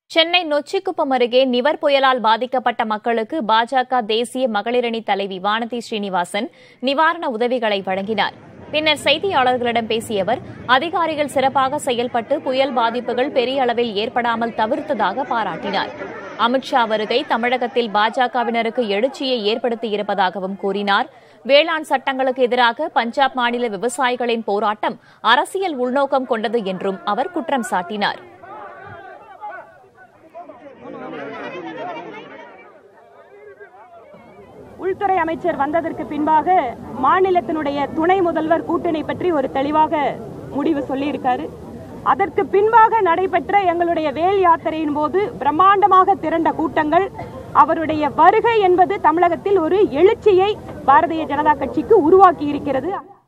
சென்னை நொச்சிக்குப்பம் அருகே நிவர் புயலால் பாதிக்கப்பட்ட மக்களுக்கு பாஜக தேசிய மகளிரணி தலைவி வானதி ஸ்ரீனிவாசன் நிவாரண உதவிகளை வழங்கினார் பின்னர் செய்தியாளர்களிடம் பேசிய அவர் அதிகாரிகள் சிறப்பாக செயல்பட்டு புயல் பாதிப்புகள் பெரிய அளவில் ஏற்படாமல் தவிர்த்ததாக பாராட்டினார் அமித்ஷா வருகை தமிழகத்தில் பாஜகவினருக்கு எழுச்சியை ஏற்படுத்தியிருப்பதாகவும் கூறினார் வேளாண் சட்டங்களுக்கு எதிராக பஞ்சாப் மாநில விவசாயிகளின் போராட்டம் அரசியல் உள்நோக்கம் கொண்டது என்றும் அவர் குற்றம் சாட்டினார் உள்துறை அமைச்சர் வந்ததற்கு பின்பாக மாநிலத்தினுடைய துணை முதல்வர் கூட்டணி பற்றி ஒரு தெளிவாக முடிவு சொல்லியிருக்காரு அதற்கு பின்பாக நடைபெற்ற எங்களுடைய வேல் யாத்திரையின் போது பிரம்மாண்டமாக திரண்ட கூட்டங்கள் அவருடைய வருகை என்பது தமிழகத்தில் ஒரு எழுச்சியை பாரதிய ஜனதா கட்சிக்கு உருவாக்கி இருக்கிறது